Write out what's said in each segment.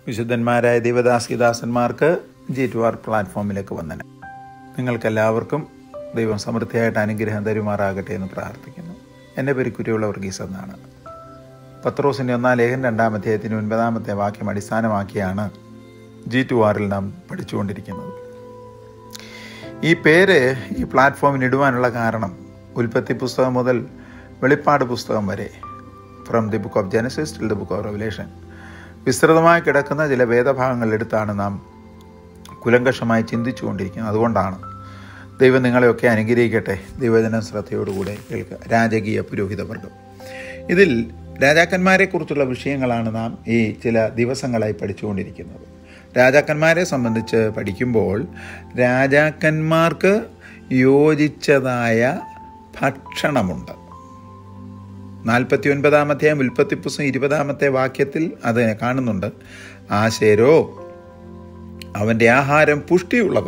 വിശുദ്ധന്മാരായ ദൈവദാസിദാസന്മാർക്ക് G to R പ്ലാറ്റ്ഫോമിലേക്ക് വന്നനം നിങ്ങൾക്കെല്ലാവർക്കും ദൈവം സമൃദ്ധിയായിട്ട് അനുഗ്രഹം തരുമാറാകട്ടെ എന്ന് പ്രാർത്ഥിക്കുന്നു എൻ്റെ പേര് കുരിയുള്ള വർഗീസ് എന്നാണ് പത്രോസിൻ്റെ ഒന്നാം ലേഖൻ രണ്ടാം അധ്യായത്തിന് ഒൻപതാമത്തെ വാക്യം അടിസ്ഥാനമാക്കിയാണ് ജി ടു ആറിൽ നാം പഠിച്ചുകൊണ്ടിരിക്കുന്നത് ഈ പേര് ഈ പ്ലാറ്റ്ഫോമിന് ഇടുവാനുള്ള കാരണം ഉൽപ്പത്തി പുസ്തകം മുതൽ വെളിപ്പാട് പുസ്തകം വരെ from the book of Genesis till the book of Revelation വിസ്തൃതമായി കിടക്കുന്ന ചില വേദഭാഗങ്ങൾ എടുത്താണ് നാം കുലങ്കഷമായി ചിന്തിച്ചുകൊണ്ടിരിക്കുന്നത് അതുകൊണ്ടാണ് ദൈവം നിങ്ങളെയൊക്കെ അനുഗ്രഹിക്കട്ടെ ദൈവജന ശ്രദ്ധയോടുകൂടെ കേൾക്കുക രാജകീയ പുരോഹിതവർഗം ഇതിൽ രാജാക്കന്മാരെക്കുറിച്ചുള്ള വിഷയങ്ങളാണ് നാം ഈ ചില ദിവസങ്ങളായി പഠിച്ചുകൊണ്ടിരിക്കുന്നത് രാജാക്കന്മാരെ സംബന്ധിച്ച് പഠിക്കുമ്പോൾ രാജാക്കന്മാർക്ക് യോജിച്ചതായ ഭക്ഷണമുണ്ട് നാൽപ്പത്തി ഒൻപതാമത്തെ ഉൽപ്പത്തി പുസ്തകം ഇരുപതാമത്തെ വാക്യത്തിൽ അത് കാണുന്നുണ്ട് ആശേരോ അവൻ്റെ ആഹാരം പുഷ്ടിയുള്ളത്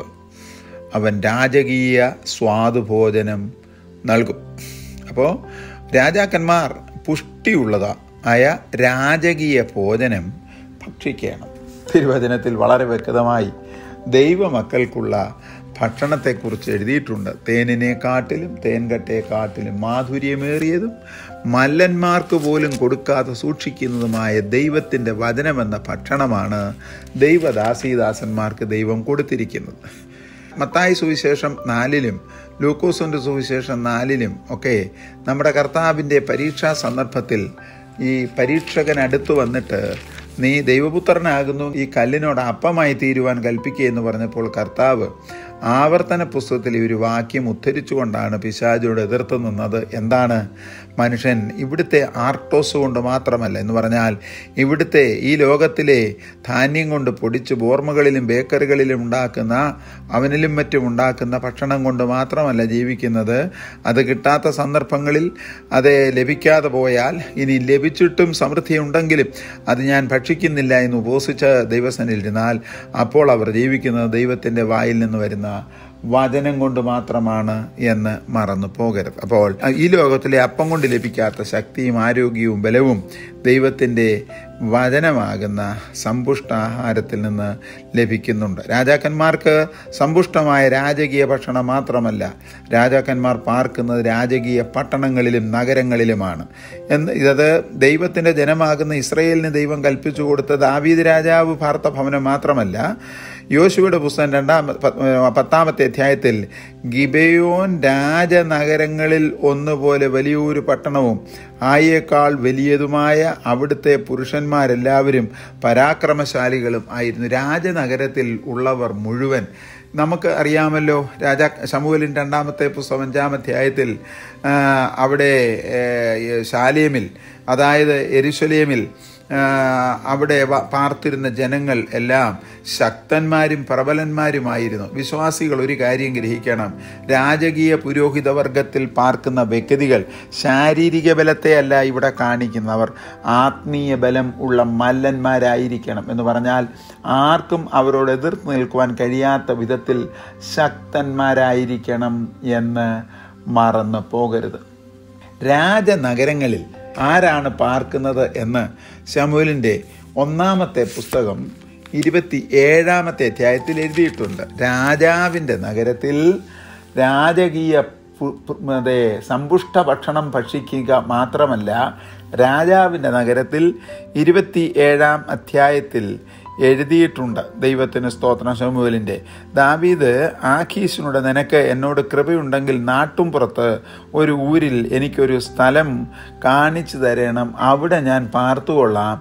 അവൻ രാജകീയ സ്വാദുഭോജനം നൽകും അപ്പോൾ രാജാക്കന്മാർ പുഷ്ടിയുള്ളത് ആയ രാജകീയ ഭോജനം ഭക്ഷിക്കണം തിരുവചനത്തിൽ വളരെ വ്യക്തമായി ദൈവമക്കൾക്കുള്ള ഭക്ഷണത്തെക്കുറിച്ച് എഴുതിയിട്ടുണ്ട് തേനിനെക്കാട്ടിലും തേൻകട്ടയെക്കാട്ടിലും മാധുര്യമേറിയതും മല്ലന്മാർക്ക് പോലും കൊടുക്കാതെ സൂക്ഷിക്കുന്നതുമായ ദൈവത്തിൻ്റെ വചനമെന്ന ഭക്ഷണമാണ് ദൈവദാസീദാസന്മാർക്ക് ദൈവം കൊടുത്തിരിക്കുന്നത് മത്തായി സുവിശേഷം നാലിലും ലൂക്കോസിൻ്റെ സുവിശേഷം നാലിലും ഒക്കെ നമ്മുടെ കർത്താവിൻ്റെ പരീക്ഷാ സന്ദർഭത്തിൽ ഈ പരീക്ഷകൻ അടുത്തു വന്നിട്ട് നീ ദൈവപുത്രനാകുന്നു ഈ കല്ലിനോട് അപ്പമായി തീരുവാൻ കൽപ്പിക്കുക എന്ന് പറഞ്ഞപ്പോൾ കർത്താവ് ആവർത്തന പുസ്തകത്തിൽ ഈ ഒരു വാക്യം ഉദ്ധരിച്ചുകൊണ്ടാണ് പിശാചോട് എതിർത്ത് നിന്നത് എന്താണ് മനുഷ്യൻ ഇവിടുത്തെ ആർട്ടോസ് കൊണ്ട് മാത്രമല്ല എന്ന് പറഞ്ഞാൽ ഇവിടുത്തെ ഈ ലോകത്തിലെ ധാന്യം കൊണ്ട് പൊടിച്ച് ബോർമകളിലും ബേക്കറികളിലും ഉണ്ടാക്കുന്ന അവനിലും മറ്റും ഉണ്ടാക്കുന്ന ഭക്ഷണം കൊണ്ട് മാത്രമല്ല ജീവിക്കുന്നത് അത് കിട്ടാത്ത സന്ദർഭങ്ങളിൽ അത് ലഭിക്കാതെ പോയാൽ ഇനി ലഭിച്ചിട്ടും സമൃദ്ധി ഉണ്ടെങ്കിലും അത് ഞാൻ ഭക്ഷിക്കുന്നില്ല എന്ന് ഉപസിച്ച ദൈവസനിലിരുന്നാൽ അപ്പോൾ അവർ ജീവിക്കുന്നത് ദൈവത്തിൻ്റെ വായിൽ നിന്ന് വരുന്ന വചനം കൊണ്ട് മാത്രമാണ് എന്ന് മറന്നു പോകരുത് അപ്പോൾ ഈ ലോകത്തിലെ അപ്പം കൊണ്ട് ലഭിക്കാത്ത ശക്തിയും ആരോഗ്യവും ബലവും ദൈവത്തിൻ്റെ വചനമാകുന്ന സമ്പുഷ്ടാഹാരത്തിൽ നിന്ന് ലഭിക്കുന്നുണ്ട് രാജാക്കന്മാർക്ക് സമ്പുഷ്ടമായ രാജകീയ ഭക്ഷണം മാത്രമല്ല രാജാക്കന്മാർ പാർക്കുന്നത് രാജകീയ പട്ടണങ്ങളിലും നഗരങ്ങളിലുമാണ് എന്ന് ഇതത് ദൈവത്തിൻ്റെ ജനമാകുന്ന ഇസ്രയേലിന് ദൈവം കൽപ്പിച്ചു കൊടുത്ത ദാവീദ് രാജാവ് പാർത്ത ഭവനം മാത്രമല്ല യോശുവയുടെ പുസ്തകം രണ്ടാം പത്താമത്തെ അധ്യായത്തിൽ ഗിബയോൻ രാജനഗരങ്ങളിൽ ഒന്നുപോലെ വലിയൊരു പട്ടണവും ആയേക്കാൾ വലിയതുമായ അവിടുത്തെ പുരുഷന്മാരെല്ലാവരും പരാക്രമശാലികളും ആയിരുന്നു രാജനഗരത്തിൽ ഉള്ളവർ മുഴുവൻ നമുക്ക് അറിയാമല്ലോ രാജാ ശമുവലിൻ രണ്ടാമത്തെ പുസ്തകം അഞ്ചാം അധ്യായത്തിൽ അവിടെ ശാലേമിൽ അതായത് എരുശലേമിൽ അവിടെ പാർത്തിരുന്ന ജനങ്ങൾ എല്ലാം ശക്തന്മാരും പ്രബലന്മാരുമായിരുന്നു വിശ്വാസികൾ ഒരു കാര്യം ഗ്രഹിക്കണം രാജകീയ പുരോഹിത വർഗത്തിൽ പാർക്കുന്ന വ്യക്തികൾ ശാരീരിക ബലത്തെ അല്ല ഇവിടെ കാണിക്കുന്നവർ ആത്മീയ ബലം ഉള്ള മല്ലന്മാരായിരിക്കണം എന്ന് പറഞ്ഞാൽ ആർക്കും അവരോട് എതിർത്ത് നിൽക്കുവാൻ കഴിയാത്ത വിധത്തിൽ ശക്തന്മാരായിരിക്കണം എന്ന് മറന്നു പോകരുത് രാജനഗരങ്ങളിൽ ആരാണ് പാർക്കുന്നത് എന്ന് ശമുലിൻ്റെ ഒന്നാമത്തെ പുസ്തകം ഇരുപത്തി ഏഴാമത്തെ അധ്യായത്തിൽ എഴുതിയിട്ടുണ്ട് രാജാവിൻ്റെ നഗരത്തിൽ രാജകീയ അതെ സമ്പുഷ്ട ഭക്ഷണം ഭക്ഷിക്കുക മാത്രമല്ല രാജാവിൻ്റെ നഗരത്തിൽ ഇരുപത്തി ഏഴാം അധ്യായത്തിൽ എഴുതിയിട്ടുണ്ട് ദൈവത്തിന് സ്തോത്രം ശമുവലിൻ്റെ ദാവീദ് ആഖീസിനോട് നിനക്ക് എന്നോട് കൃപയുണ്ടെങ്കിൽ നാട്ടും പുറത്ത് ഒരു ഊരിൽ എനിക്കൊരു സ്ഥലം കാണിച്ചു തരണം അവിടെ ഞാൻ പാർത്തുകൊള്ളാം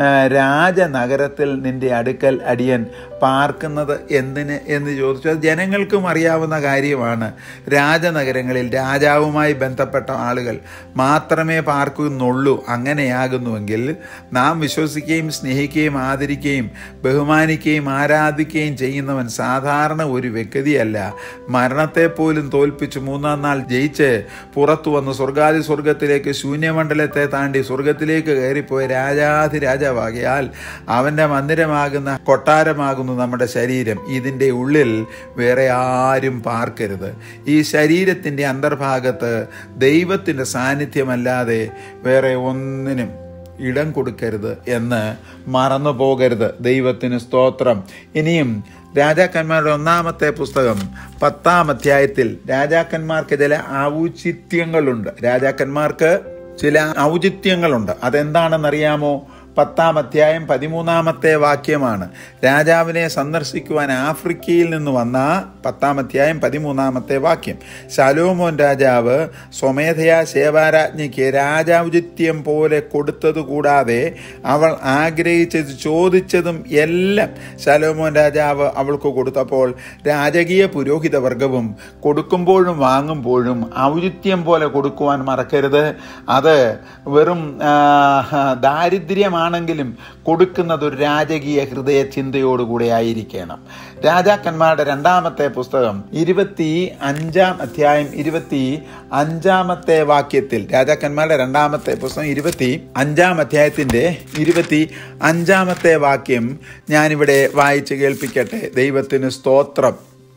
രാജനഗരത്തിൽ നിന്റെ അടുക്കൽ അടിയൻ പാർക്കുന്നത് എന്തിന് എന്ന് ചോദിച്ചു അത് ജനങ്ങൾക്കും അറിയാവുന്ന കാര്യമാണ് രാജനഗരങ്ങളിൽ രാജാവുമായി ബന്ധപ്പെട്ട ആളുകൾ മാത്രമേ പാർക്കുന്നുള്ളൂ അങ്ങനെയാകുന്നുവെങ്കിൽ നാം വിശ്വസിക്കുകയും സ്നേഹിക്കുകയും ആദരിക്കുകയും ബഹുമാനിക്കുകയും ആരാധിക്കുകയും ചെയ്യുന്നവൻ സാധാരണ ഒരു വ്യക്തിയല്ല മരണത്തെ പോലും തോൽപ്പിച്ച് മൂന്നാം നാൾ ജയിച്ച് പുറത്തു വന്ന് സ്വർഗാദി സ്വർഗത്തിലേക്ക് ശൂന്യമണ്ഡലത്തെ താണ്ടി സ്വർഗത്തിലേക്ക് കയറിപ്പോയ രാജാധി രാജാവാകിയാൽ അവൻ്റെ മന്ദിരമാകുന്ന കൊട്ടാരമാകുന്നു നമ്മുടെ ശരീരം ഇതിൻ്റെ ഉള്ളിൽ വേറെ ആരും പാർക്കരുത് ഈ ശരീരത്തിൻ്റെ അന്തർഭാഗത്ത് ദൈവത്തിൻ്റെ സാന്നിധ്യമല്ലാതെ വേറെ ഒന്നിനും ഇടം കൊടുക്കരുത് എന്ന് മറന്നു പോകരുത് ദൈവത്തിന് സ്തോത്രം ഇനിയും രാജാക്കന്മാരുടെ ഒന്നാമത്തെ പുസ്തകം പത്താം അധ്യായത്തിൽ രാജാക്കന്മാർക്ക് ചില ഔചിത്യങ്ങളുണ്ട് രാജാക്കന്മാർക്ക് ചില ഔചിത്യങ്ങളുണ്ട് അതെന്താണെന്നറിയാമോ പത്താം അധ്യായം പതിമൂന്നാമത്തെ വാക്യമാണ് രാജാവിനെ സന്ദർശിക്കുവാൻ ആഫ്രിക്കയിൽ നിന്ന് വന്ന പത്താം അധ്യായം പതിമൂന്നാമത്തെ വാക്യം ശലോമോൻ രാജാവ് സ്വമേധയാ ശേവാരാജ്ഞിക്ക് രാജാവുചിത്യം പോലെ കൊടുത്തത് കൂടാതെ അവൾ ആഗ്രഹിച്ചത് ചോദിച്ചതും എല്ലാം ശലോമോൻ രാജാവ് അവൾക്ക് കൊടുത്തപ്പോൾ രാജകീയ പുരോഹിത വർഗവും കൊടുക്കുമ്പോഴും വാങ്ങുമ്പോഴും ഔചിത്യം പോലെ കൊടുക്കുവാൻ മറക്കരുത് അത് വെറും ദാരിദ്ര്യമാണെങ്കിലും കൊടുക്കുന്നത് ഒരു രാജകീയ ഹൃദയ ചിന്തയോടുകൂടെ ആയിരിക്കണം രാജാക്കന്മാരുടെ രണ്ടാമത്തെ പുസ്തകം ഇരുപത്തി അഞ്ചാം അധ്യായം ഇരുപത്തി അഞ്ചാമത്തെ വാക്യത്തിൽ രാജാക്കന്മാരുടെ രണ്ടാമത്തെ പുസ്തകം ഇരുപത്തി അഞ്ചാം അധ്യായത്തിന്റെ ഇരുപത്തി അഞ്ചാമത്തെ വാക്യം ഞാനിവിടെ വായിച്ച് കേൾപ്പിക്കട്ടെ ദൈവത്തിന് സ്തോത്രം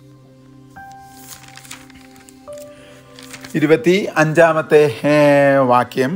ഇരുപത്തി അഞ്ചാമത്തെ വാക്യം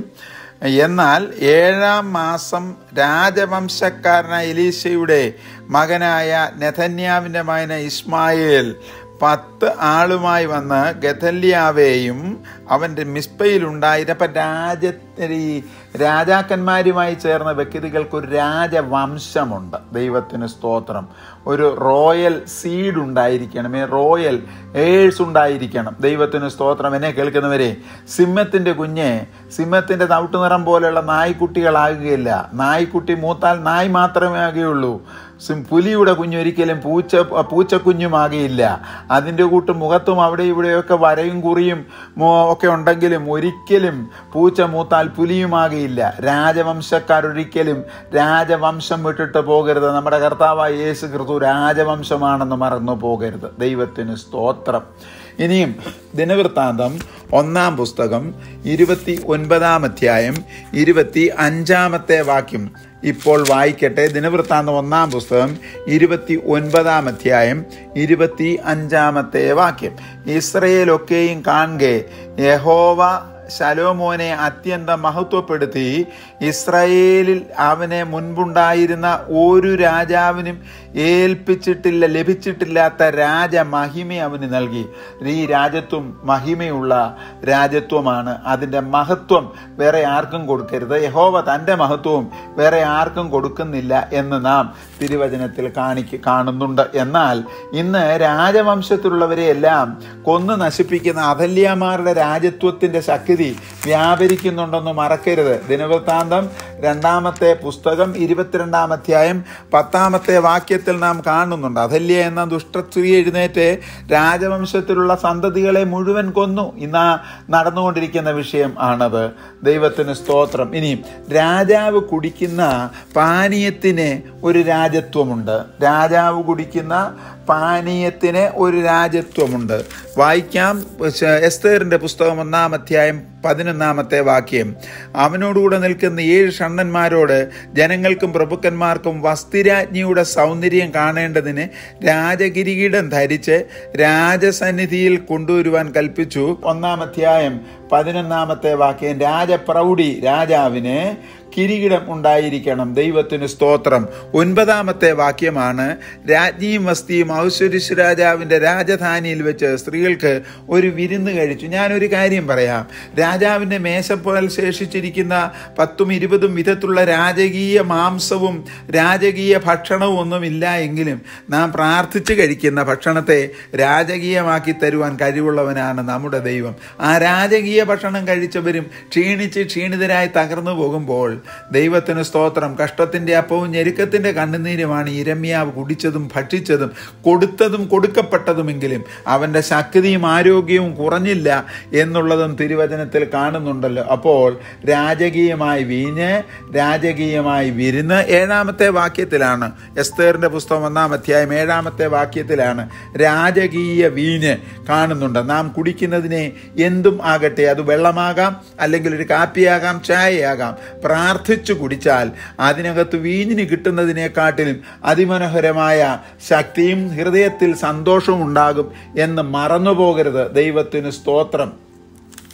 എന്നാൽ ഏഴാം മാസം രാജവംശക്കാരനായ എലീശയുടെ മകനായ നെഥന്യാവിൻ്റെ മകന ഇസ്മായേൽ പത്ത് ആളുമായി വന്ന് ഗഥല്യാവേയും അവൻ്റെ മിസ്പയിലുണ്ടായിരുന്ന അപ്പം രാജ ഈ രാജാക്കന്മാരുമായി ചേർന്ന വ്യക്തികൾക്ക് ഒരു രാജവംശമുണ്ട് ദൈവത്തിന് സ്തോത്രം ഒരു റോയൽ സീഡ് ഉണ്ടായിരിക്കണം ഈ റോയൽ ഏഴ്സ് ഉണ്ടായിരിക്കണം ദൈവത്തിന് സ്തോത്രം എന്നെ കേൾക്കുന്നവരെ സിംഹത്തിൻ്റെ കുഞ്ഞ് സിംഹത്തിൻ്റെ തവിട്ടുനിറം പോലെയുള്ള നായ്ക്കുട്ടികളാകുകയില്ല നായ്ക്കുട്ടി മൂത്താൽ നായ് മാത്രമേ ആകുകയുള്ളൂ പുലിയുടെ കുഞ്ഞൊരിക്കലും പൂച്ച പൂച്ചക്കുഞ്ഞുമാകിയില്ല അതിൻ്റെ കൂട്ട് മുഖത്തും അവിടെ ഇവിടെയൊക്കെ വരയും കുറിയും ഒക്കെ ഉണ്ടെങ്കിലും ഒരിക്കലും പൂച്ച മൂത്താൽ പുലിയുമാകിയില്ല രാജവംശക്കാരൊരിക്കലും രാജവംശം വിട്ടിട്ട് പോകരുത് നമ്മുടെ കർത്താവായ യേശു ക്രിസ്തു രാജവംശമാണെന്ന് മറന്നു പോകരുത് ദൈവത്തിന് സ്തോത്രം ഇനിയും ദിനവൃത്താന്തം ഒന്നാം പുസ്തകം ഇരുപത്തി ഒൻപതാം അധ്യായം ഇരുപത്തി അഞ്ചാമത്തെ വാക്യം ഇപ്പോൾ വായിക്കട്ടെ ദിനവൃത്താന്തം ഒന്നാം പുസ്തകം ഇരുപത്തി ഒൻപതാം അധ്യായം ഇരുപത്തി അഞ്ചാമത്തെ വാക്യം ഇസ്രയേലൊക്കെയും കാണുകെ യഹോവ ശലോമോനെ അത്യന്തം മഹത്വപ്പെടുത്തി ഇസ്രായേലിൽ അവനെ മുൻപുണ്ടായിരുന്ന ഒരു രാജാവിനും ഏൽപ്പിച്ചിട്ടില്ല ലഭിച്ചിട്ടില്ലാത്ത രാജമഹിമ അവന് നൽകി ഈ രാജ്യത്വം മഹിമയുള്ള രാജ്യത്വമാണ് അതിൻ്റെ മഹത്വം വേറെ ആർക്കും കൊടുക്കരുത് യഹോവ തൻ്റെ മഹത്വവും വേറെ ആർക്കും കൊടുക്കുന്നില്ല എന്ന് നാം തിരുവചനത്തിൽ കാണിക്ക് കാണുന്നുണ്ട് എന്നാൽ ഇന്ന് രാജവംശത്തിലുള്ളവരെ എല്ലാം കൊന്നു നശിപ്പിക്കുന്ന അഹല്യമാരുടെ രാജ്യത്വത്തിൻ്റെ ശക്തി വ്യാപരിക്കുന്നുണ്ടെന്ന് മറക്കരുത് ദിനവൃത്താന്തം രണ്ടാമത്തെ പുസ്തകം ഇരുപത്തിരണ്ടാം അധ്യായം പത്താമത്തെ വാക്യത്തിൽ നാം കാണുന്നുണ്ട് അഹല്യ എന്ന ദുഷ്ടസ്ത്രീ എഴുന്നേറ്റ് രാജവംശത്തിലുള്ള സന്തതികളെ മുഴുവൻ കൊന്നു ഇന്ന് നടന്നുകൊണ്ടിരിക്കുന്ന വിഷയം ആണത് ദൈവത്തിന് സ്തോത്രം ഇനി രാജാവ് കുടിക്കുന്ന പാനീയത്തിന് ഒരു രാജത്വമുണ്ട് രാജാവ് കുടിക്കുന്ന പാനീയത്തിന് ഒരു രാജത്വമുണ്ട് വായിക്കാം എസ്തേറിൻ്റെ പുസ്തകം ഒന്നാം അധ്യായം പതിനൊന്നാമത്തെ വാക്യം അവനോടുകൂടെ നിൽക്കുന്ന ഏഴ് ഷണ്ണന്മാരോട് ജനങ്ങൾക്കും പ്രഭുക്കന്മാർക്കും വസ്തിരാജ്ഞിയുടെ സൗന്ദര്യം കാണേണ്ടതിന് രാജകിരീടം ധരിച്ച് രാജസന്നിധിയിൽ കൊണ്ടുവരുവാൻ കൽപ്പിച്ചു ഒന്നാം അധ്യായം പതിനൊന്നാമത്തെ വാക്യം രാജപ്രൗഢി രാജാവിന് കിരീടം ഉണ്ടായിരിക്കണം ദൈവത്തിന് സ്തോത്രം ഒൻപതാമത്തെ വാക്യമാണ് രാജ്ഞിയും വസ്തിയും ഔശ്വര്യശ് രാജാവിൻ്റെ രാജധാനിയിൽ വെച്ച് സ്ത്രീകൾക്ക് ഒരു വിരുന്ന് കഴിച്ചു ഞാനൊരു കാര്യം പറയാം രാജാവിൻ്റെ മേശപ്പോൽ ശേഷിച്ചിരിക്കുന്ന പത്തും ഇരുപതും വിധത്തിലുള്ള രാജകീയ മാംസവും രാജകീയ ഭക്ഷണവും ഒന്നുമില്ല എങ്കിലും നാം പ്രാർത്ഥിച്ച് കഴിക്കുന്ന ഭക്ഷണത്തെ രാജകീയമാക്കി തരുവാൻ കഴിവുള്ളവനാണ് നമ്മുടെ ദൈവം ആ രാജകീയ ഭക്ഷണം കഴിച്ചവരും ക്ഷീണിച്ച് ക്ഷീണിതരായി തകർന്നു പോകുമ്പോൾ ദൈവത്തിന് സ്തോത്രം കഷ്ടത്തിൻ്റെ അപ്പവും ഞെരുക്കത്തിൻ്റെ കണ്ണുനീരുമാണ് ഇരമ്യാവ് കുടിച്ചതും ഭക്ഷിച്ചതും കൊടുത്തതും കൊടുക്കപ്പെട്ടതുമെങ്കിലും അവൻ്റെ ശക്തിയും ആരോഗ്യവും കുറഞ്ഞില്ല എന്നുള്ളതും തിരുവചനത്തിൽ കാണുന്നുണ്ടല്ലോ അപ്പോൾ രാജകീയമായി വീഞ്ഞ് രാജകീയമായി വിരുന്ന് ഏഴാമത്തെ വാക്യത്തിലാണ് എസ്തേറിൻ്റെ പുസ്തകം ഒന്നാം അധ്യായം ഏഴാമത്തെ വാക്യത്തിലാണ് രാജകീയ വീഞ്ഞ് കാണുന്നുണ്ട് നാം കുടിക്കുന്നതിനെ എന്തും ആകട്ടെ അത് വെള്ളമാകാം അല്ലെങ്കിൽ ഒരു കാപ്പിയാകാം ചായയാകാം പ്രാർത്ഥിച്ചു കുടിച്ചാൽ അതിനകത്ത് വീഞ്ഞിന് കിട്ടുന്നതിനെക്കാട്ടിലും അതിമനോഹരമായ ശക്തിയും ഹൃദയത്തിൽ സന്തോഷവും ഉണ്ടാകും എന്ന് മറന്നുപോകരുത് ദൈവത്തിന് സ്തോത്രം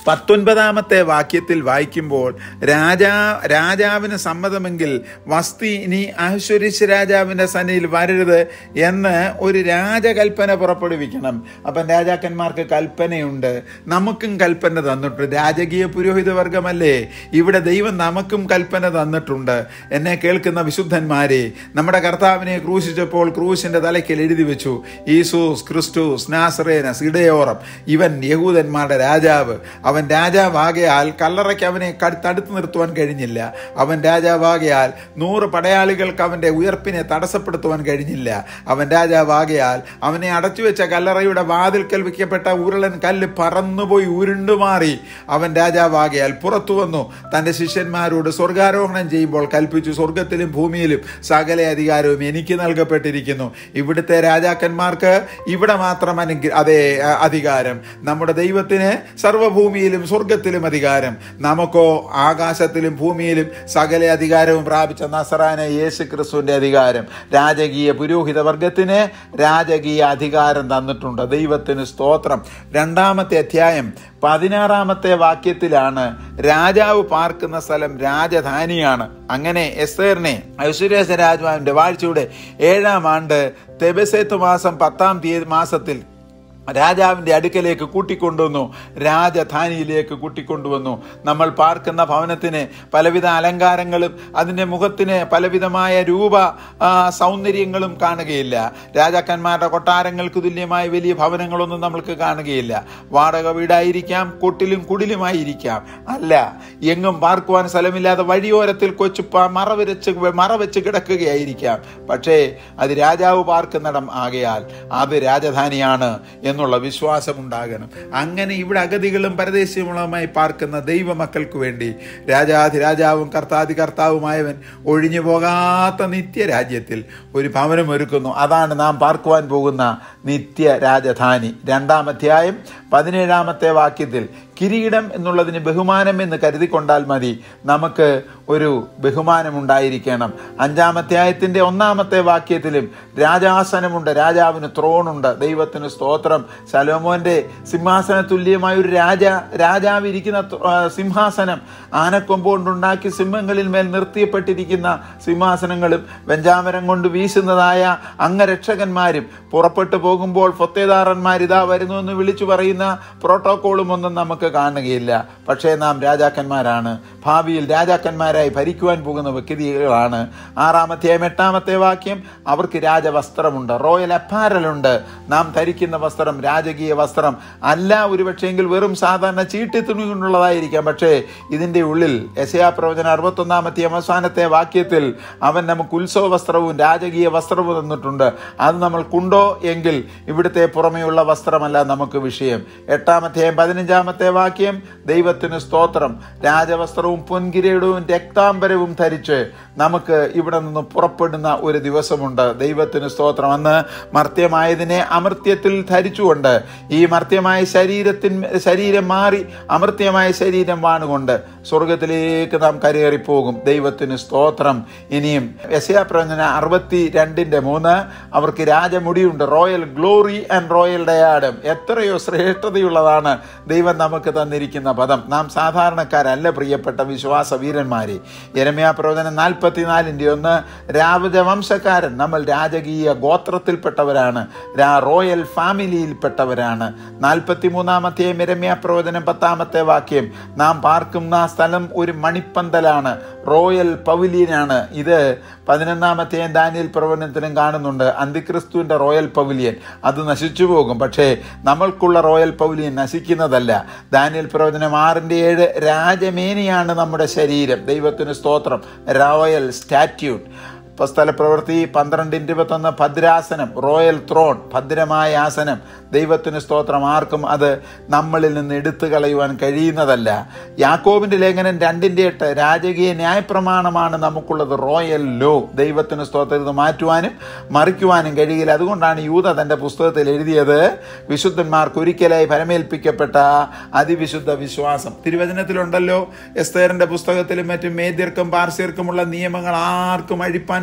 പത്തൊൻപതാമത്തെ വാക്യത്തിൽ വായിക്കുമ്പോൾ രാജാ രാജാവിന് സമ്മതമെങ്കിൽ വസ്തി ഇനി അഹശ്വരീശ് രാജാവിൻ്റെ സന്നിധിയിൽ വരരുത് എന്ന് ഒരു രാജകൽപ്പന പുറപ്പെടുവിക്കണം അപ്പം രാജാക്കന്മാർക്ക് കൽപ്പനയുണ്ട് നമുക്കും കൽപ്പന തന്നിട്ടുണ്ട് രാജകീയ പുരോഹിത വർഗമല്ലേ ഇവിടെ ദൈവം നമുക്കും കൽപ്പന തന്നിട്ടുണ്ട് എന്നെ കേൾക്കുന്ന വിശുദ്ധന്മാരെ നമ്മുടെ കർത്താവിനെ ക്രൂശിച്ചപ്പോൾ ക്രൂശിന്റെ തലയ്ക്കൽ എഴുതി വെച്ചു ഈസൂസ് ക്രിസ്തുസ് നാസറേനസ് ഇടയോറം ഇവൻ യഹൂദന്മാരുടെ രാജാവ് അവൻ രാജാവാകയാൽ കല്ലറയ്ക്ക് അവനെ കട്- തടുത്തു നിർത്തുവാൻ കഴിഞ്ഞില്ല അവൻ രാജാവാകയാൽ നൂറ് പടയാളികൾക്ക് അവന്റെ ഉയർപ്പിനെ തടസ്സപ്പെടുത്തുവാൻ കഴിഞ്ഞില്ല അവൻ രാജാവാകയാൽ അവനെ അടച്ചുവെച്ച കല്ലറയുടെ വാതിൽക്കൽ വയ്ക്കപ്പെട്ട ഉരുളൻ കല്ല് പറന്നുപോയി ഉരുണ്ടുമാറി അവൻ രാജാവാകയാൽ പുറത്തു വന്നു തന്റെ ശിഷ്യന്മാരോട് സ്വർഗാരോഹണം ചെയ്യുമ്പോൾ കൽപ്പിച്ചു സ്വർഗത്തിലും ഭൂമിയിലും സകല അധികാരവും എനിക്ക് നൽകപ്പെട്ടിരിക്കുന്നു ഇവിടുത്തെ രാജാക്കന്മാർക്ക് ഇവിടെ മാത്രം അനുഗ്ര അതേ അ, അധികാരം നമ്മുടെ ദൈവത്തിന് സർവ്വഭൂമിയിലും സ്വർഗത്തിലും അധികാരം നമുക്കോ ആകാശത്തിലും ഭൂമിയിലും സകല അധികാരവും പ്രാപിച്ച നസറാന യേശു ക്രിസ്തുവിന്റെ അധികാരം രാജകീയ പുരോഹിത വർഗത്തിന് രാജകീയ അധികാരം തന്നിട്ടുണ്ട് ദൈവത്തിന് സ്തോത്രം രണ്ടാമത്തെ അധ്യായം പതിനാറാമത്തെ വാക്യത്തിലാണ് രാജാവ് പാർക്കുന്ന സ്ഥലം രാജധാനിയാണ് അങ്ങനെ എസ്തേറിനെ ഐശ്വര്യ രാജാവിന്റെ വാഴ്ചയുടെ ഏഴാം ആണ്ട് തെബസേത്ത് മാസം പത്താം തീയതി മാസത്തിൽ രാജാവിന്റെ അടുക്കലേക്ക് കൂട്ടിക്കൊണ്ടുവന്നു രാജധാനിയിലേക്ക് കൂട്ടിക്കൊണ്ടുവന്നു നമ്മൾ പാർക്കുന്ന ഭവനത്തിന് പലവിധ അലങ്കാരങ്ങളും അതിൻ്റെ മുഖത്തിന് പലവിധമായ രൂപ ആ, സൗന്ദര്യങ്ങളും കാണുകയില്ല രാജാക്കന്മാരുടെ കൊട്ടാരങ്ങൾക്ക് തുല്യമായ വലിയ ഭവനങ്ങളൊന്നും നമ്മൾക്ക് കാണുകയില്ല വാടക വീടായിരിക്കാം കൊട്ടിലും കുടിലുമായിരിക്കാം അല്ല എങ്ങും പാർക്കുവാൻ സ്ഥലമില്ലാതെ വഴിയോരത്തിൽ കൊച്ചു പ- മറ വരച്ച് മറ വെച്ച് കിടക്കുകയായിരിക്കാം പക്ഷേ അത് രാജാവ് പാർക്കുന്നിടം ആകയാൽ അത് രാജധാനിയാണ് എന്നുള്ള വിശ്വാസം ഉണ്ടാകണം അങ്ങനെ ഇവിടെ അഗതികളും പരദേശികളുമായി പാർക്കുന്ന ദൈവമക്കൾക്ക് വേണ്ടി രാജാധി രാജാവും കർത്താധി കർത്താവുമായവൻ ഒഴിഞ്ഞു പോകാത്ത നിത്യരാജ്യത്തിൽ ഒരു ഭവനം ഒരുക്കുന്നു അതാണ് നാം പാർക്കുവാൻ പോകുന്ന നിത്യ രാജധാനി രണ്ടാം അധ്യായം പതിനേഴാമത്തെ വാക്യത്തിൽ കിരീടം എന്നുള്ളതിന് ബഹുമാനം എന്ന് കരുതിക്കൊണ്ടാൽ മതി നമുക്ക് ഒരു ബഹുമാനം ഉണ്ടായിരിക്കണം അഞ്ചാം അധ്യായത്തിന്റെ ഒന്നാമത്തെ വാക്യത്തിലും രാജാസനമുണ്ട് രാജാവിന് ത്രോണുണ്ട് ദൈവത്തിന് സ്തോത്രം ശലോമോന്റെ സിംഹാസന തുല്യമായ ഒരു രാജ രാജാവ് ഇരിക്കുന്ന ത്ര- ആ, സിംഹാസനം ആനക്കൊമ്പ് കൊണ്ടുണ്ടാക്കി സിംഹങ്ങളിൽ മേൽ നിർത്തിയപ്പെട്ടിരിക്കുന്ന സിംഹാസനങ്ങളും വെഞ്ചാമരം കൊണ്ട് വീശുന്നതായ അംഗരക്ഷകന്മാരും പുറപ്പെട്ടു പോകുമ്പോൾ ഫൊത്തേദാറന്മാർ ഇതാ വരുന്നു എന്ന് വിളിച്ചു പറയുന്ന പ്രോട്ടോക്കോളും ഒന്നും നമുക്ക് കാണുകയില്ല പക്ഷേ നാം രാജാക്കന്മാരാണ് ഭാവിയിൽ രാജാക്കന്മാരായി ഭരിക്കുവാൻ പോകുന്ന വ്യക്തികളാണ് ആറാമത്തെയും എട്ടാമത്തെ വാക്യം അവർക്ക് രാജവസ്ത്രമുണ്ട് റോയൽ അപ്പാരലുണ്ട് നാം ധരിക്കുന്ന വസ്ത്രം രാജകീയ വസ്ത്രം അല്ല ഒരുപക്ഷെങ്കിൽ വെറും സാധാരണ ചീട്ടി തുണി കൊണ്ടുള്ളതായിരിക്കാം പക്ഷേ ഇതിൻ്റെ ഉള്ളിൽ യശയാ പ്രവചന അറുപത്തൊന്നാമത്തെ അവസാനത്തെ വാക്യത്തിൽ അവൻ നമുക്ക് ഉത്സവ വസ്ത്രവും രാജകീയ വസ്ത്രവും തന്നിട്ടുണ്ട് അത് നമ്മൾക്കുണ്ടോ എങ്കിൽ ഇവിടുത്തെ പുറമെയുള്ള വസ്ത്രമല്ല നമുക്ക് വിഷയം എട്ടാമത്തെയും പതിനഞ്ചാമത്തെ വാക്യം ദൈവത്തിന് സ്തോത്രം രാജവസ്ത്രവും പൊൻകിരീടവും രക്താംബരവും ധരിച്ച് നമുക്ക് ഇവിടെ നിന്ന് പുറപ്പെടുന്ന ഒരു ദിവസമുണ്ട് ദൈവത്തിന് സ്തോത്രം അന്ന് മർത്യമായതിനെ അമർത്യത്തിൽ ധരിച്ചുകൊണ്ട് ഈ മർത്യമായ ശരീരത്തിൻ ശരീരം മാറി അമർത്യമായ ശരീരം വാണുകൊണ്ട് സ്വർഗത്തിലേക്ക് നാം കരയേറിപ്പോകും ദൈവത്തിന് സ്തോത്രം ഇനിയും യശയാ പ്രവചന അറുപത്തി രണ്ടിന്റെ മൂന്ന് അവർക്ക് രാജമുടിയുണ്ട് royal glory and royal diadem എത്രയോ ശ്രേഷ്ഠതയുള്ളതാണ് ദൈവം നമുക്ക് തന്നിരിക്കുന്ന പദം നാം സാധാരണക്കാരല്ല പ്രിയപ്പെട്ട വിശ്വാസ വീരന്മാരെ യരമ്യാ പ്രവചനം നാൽപ്പത്തിനാലിൻ്റെ ഒന്ന് രാജവംശക്കാരൻ നമ്മൾ രാജകീയ ഗോത്രത്തിൽപ്പെട്ടവരാണ് രാ റോയൽ ഫാമിലിയിൽപ്പെട്ടവരാണ് നാൽപ്പത്തി മൂന്നാമത്തെ മിരമ്യ പ്രവചനം പത്താമത്തെ വാക്യം നാം പാർക്കുന്ന സ്ഥലം ഒരു മണിപ്പന്തലാണ് റോയൽ പവിലിയനാണ് ഇത് പതിനൊന്നാമത്തെ ദാനിയൽ പ്രവചനത്തിലും കാണുന്നുണ്ട് അന്തിക്രിസ്തുവിന്റെ റോയൽ പവിലിയൻ അത് നശിച്ചു പോകും പക്ഷേ നമ്മൾക്കുള്ള റോയൽ പവിലിയൻ നശിക്കുന്നതല്ല ദാനിയൽ പ്രവചനം ആറിന്റെ ഏഴ് രാജമേനിയാണ് നമ്മുടെ ശരീരം ദൈവത്തിന് സ്തോത്രം റോയൽ സ്റ്റാറ്റ്യൂട്ട് പുസ്തല പ്രവൃത്തി പന്ത്രണ്ട് ഇരുപത്തൊന്ന് ഭദ്രാസനം റോയൽ ത്രോൺ ഭദ്രമായ ആസനം ദൈവത്തിന് സ്തോത്രം ആർക്കും അത് നമ്മളിൽ നിന്ന് എടുത്തു കളയുവാൻ കഴിയുന്നതല്ല യാക്കോബിന്റെ ലേഖനം രണ്ടിന്റെ എട്ട് രാജകീയ ന്യായപ്രമാണമാണ് നമുക്കുള്ളത് റോയൽ ലോ ദൈവത്തിന് സ്തോത്രം ഇത് മാറ്റുവാനും മറിക്കുവാനും കഴിയില്ല അതുകൊണ്ടാണ് യൂത തന്റെ പുസ്തകത്തിൽ എഴുതിയത് വിശുദ്ധന്മാർക്ക് ഒരിക്കലായി ഫലമേൽപ്പിക്കപ്പെട്ട അതിവിശുദ്ധ വിശ്വാസം തിരുവചനത്തിലുണ്ടല്ലോ എസ്തേറിന്റെ പുസ്തകത്തിലും മറ്റും മേദ്യർക്കും പാർസ്യർക്കുമുള്ള നിയമങ്ങൾ ആർക്കും അഴിപ്പാൻ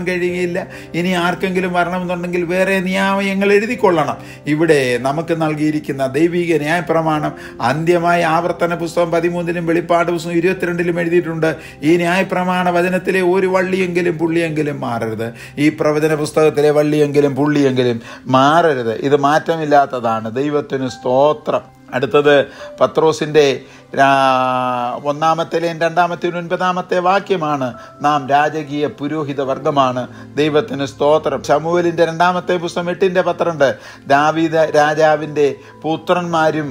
കഴിയുകയില്ല ഇനി ആർക്കെങ്കിലും വരണമെന്നുണ്ടെങ്കിൽ വേറെ നിയമങ്ങൾ എഴുതിക്കൊള്ളണം ഇവിടെ നമുക്ക് നൽകിയിരിക്കുന്ന ദൈവിക ന്യായപ്രമാണം അന്ത്യമായ ആവർത്തന പുസ്തകം പതിമൂന്നിലും വെളിപ്പാട് പുസ്തകം ഇരുപത്തിരണ്ടിലും എഴുതിയിട്ടുണ്ട് ഈ ന്യായപ്രമാണ വചനത്തിലെ ഒരു വള്ളിയെങ്കിലും പുള്ളിയെങ്കിലും മാറരുത് ഈ പ്രവചന പുസ്തകത്തിലെ വള്ളിയെങ്കിലും പുള്ളിയെങ്കിലും മാറരുത് ഇത് മാറ്റമില്ലാത്തതാണ് ദൈവത്തിന് സ്തോത്രം അടുത്തത് പത്രോസിൻ്റെ ഒന്നാമത്തിലെയും രണ്ടാമത്തെയും ഒൻപതാമത്തെ വാക്യമാണ് നാം രാജകീയ പുരോഹിത വർഗമാണ് ദൈവത്തിന് സ്തോത്രം ശമുവലിൻ്റെ രണ്ടാമത്തെ പുസ്തകം എട്ടിൻ്റെ പത്രണ്ട് ദാവീദ രാജാവിൻ്റെ പുത്രന്മാരും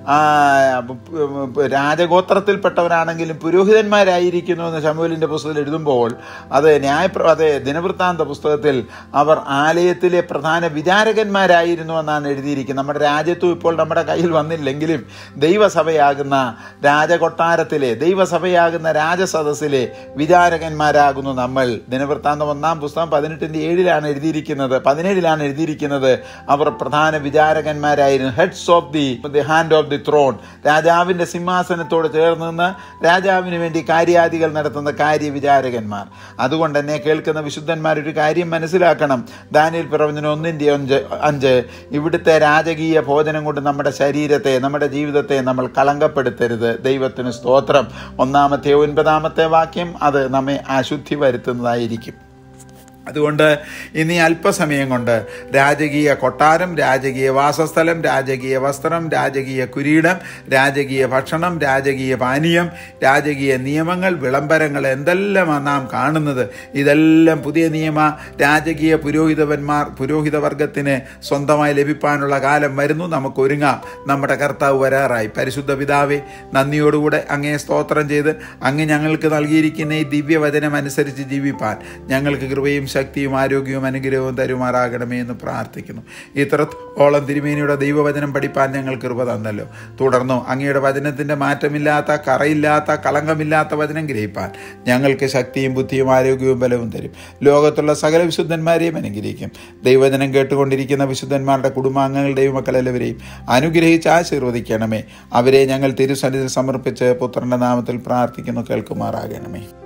രാജഗോത്രത്തിൽപ്പെട്ടവരാണെങ്കിലും പുരോഹിതന്മാരായിരിക്കുന്നു എന്ന് ശമുവലിൻ്റെ പുസ്തകത്തിൽ എഴുതുമ്പോൾ അത് ന്യായ അത് ദിനവൃത്താന്ത പുസ്തകത്തിൽ അവർ ആലയത്തിലെ പ്രധാന വിചാരകന്മാരായിരുന്നു എന്നാണ് എഴുതിയിരിക്കുന്നത് നമ്മുടെ രാജ്യത്തും ഇപ്പോൾ നമ്മുടെ കയ്യിൽ വന്നില്ലെങ്കിലും ദൈവസഭയാകുന്ന രാജകൊട്ടാരത്തിലെ ദൈവസഭയാകുന്ന രാജസദസ്സിലെ വിചാരകന്മാരാകുന്നു നമ്മൾ ദിനവൃത്താന്തം ഒന്നാം പുസ്തകം പതിനെട്ടിൻ്റെ ഏഴിലാണ് എഴുതിയിരിക്കുന്നത് പതിനേഴിലാണ് എഴുതിയിരിക്കുന്നത് അവർ പ്രധാന വിചാരകന്മാരായിരുന്നു heads of the the hand of the throne രാജാവിൻ്റെ സിംഹാസനത്തോട് ചേർന്ന് നിന്ന് രാജാവിന് വേണ്ടി കാര്യാദികൾ നടത്തുന്ന കാര്യവിചാരകന്മാർ അതുകൊണ്ട് തന്നെ കേൾക്കുന്ന വിശുദ്ധന്മാർ ഒരു കാര്യം മനസ്സിലാക്കണം ദാനിയൽ പ്രവചനം ഒന്നിൻ്റെ അഞ്ച് അഞ്ച് ഇവിടുത്തെ രാജകീയ ഭോജനം കൊണ്ട് നമ്മുടെ ശരീരത്തെ നമ്മുടെ ജീവിതത്തെ നമ്മൾ കളങ്കപ്പെടുത്തരുത് ദൈവത്തിന് സ്തോത്രം ഒന്നാമത്തെ ഒൻപതാമത്തെ വാക്യം അത് നമ്മെ അശുദ്ധി വരുത്തുന്നതായിരിക്കും അതുകൊണ്ട് ഇനി അല്പസമയം കൊണ്ട് രാജകീയ കൊട്ടാരം രാജകീയ വാസസ്ഥലം രാജകീയ വസ്ത്രം രാജകീയ കുരീടം രാജകീയ ഭക്ഷണം രാജകീയ പാനീയം രാജകീയ നിയമങ്ങൾ വിളംബരങ്ങൾ എന്തെല്ലാമാണ് നാം കാണുന്നത് ഇതെല്ലാം പുതിയ നിയമ രാജകീയ പുരോഹിതവന്മാർ പുരോഹിത വർഗത്തിന് സ്വന്തമായി ലഭിക്കാനുള്ള കാലം വരുന്നു നമുക്ക് ഒരുങ്ങാം നമ്മുടെ കർത്താവ് വരാറായി പരിശുദ്ധ പിതാവെ നന്ദിയോടുകൂടെ അങ്ങേ സ്തോത്രം ചെയ്ത് അങ്ങ് ഞങ്ങൾക്ക് നൽകിയിരിക്കുന്ന ഈ ദിവ്യവചനം അനുസരിച്ച് ജീവിപ്പാൻ ഞങ്ങൾക്ക് കൃപയും ശക്തിയും ആരോഗ്യവും അനുഗ്രഹവും തരുമാറാകണമേ എന്ന് പ്രാർത്ഥിക്കുന്നു ഇത്രത്തോളം തിരുമേനിയുടെ ദൈവവചനം പഠിപ്പാൻ ഞങ്ങൾ കൃപ തന്നല്ലോ തുടർന്നു അങ്ങയുടെ വചനത്തിൻ്റെ മാറ്റമില്ലാത്ത കറയില്ലാത്ത കളങ്കമില്ലാത്ത വചനം ഗ്രഹിപ്പാൻ ഞങ്ങൾക്ക് ശക്തിയും ബുദ്ധിയും ആരോഗ്യവും ബലവും തരും ലോകത്തുള്ള സകല വിശുദ്ധന്മാരെയും അനുഗ്രഹിക്കും ദൈവവചനം കേട്ടുകൊണ്ടിരിക്കുന്ന വിശുദ്ധന്മാരുടെ കുടുംബാംഗങ്ങളുടെയും മക്കളെല്ലാവരെയും അനുഗ്രഹിച്ച് ആശീർവദിക്കണമേ അവരെ ഞങ്ങൾ തിരുസന്നിധിയിൽ സമർപ്പിച്ച് പുത്രന്റെ നാമത്തിൽ പ്രാർത്ഥിക്കുന്നു കേൾക്കുമാറാകണമേ